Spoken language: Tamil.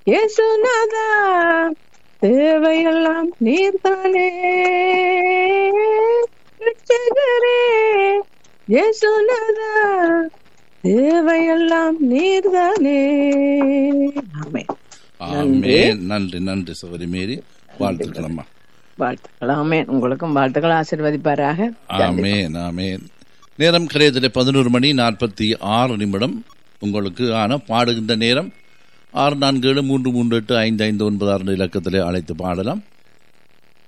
இயேசுநாதா தேவையெல்லாம் நீர்தானே ரட்சகரே இயேசுநாதா தேவையெல்லாம் நீர்தானே ஆமென் ஆமே நன்றி நன்றி சகோதரி மேரி வாழ்த்துக்கள் அம்மா வாழ்த்துக்கள் ஆமென் உங்களுக்கும் வாழ்த்துக்கள் ஆசீர்வதிப்பாராக ஆமேன் ஆமேன் நேரம் கரையத்தில் பதினோரு மணி நாற்பத்தி ஆறு நிமிடம் உங்களுக்கு ஆன பாடுகின்ற நேரம் ஆறு நான்கு ஏழு மூன்று மூன்று எட்டு ஐந்து ஐந்து ஒன்பது ஆறு இலக்கத்திலே அழைத்து பாடலாம்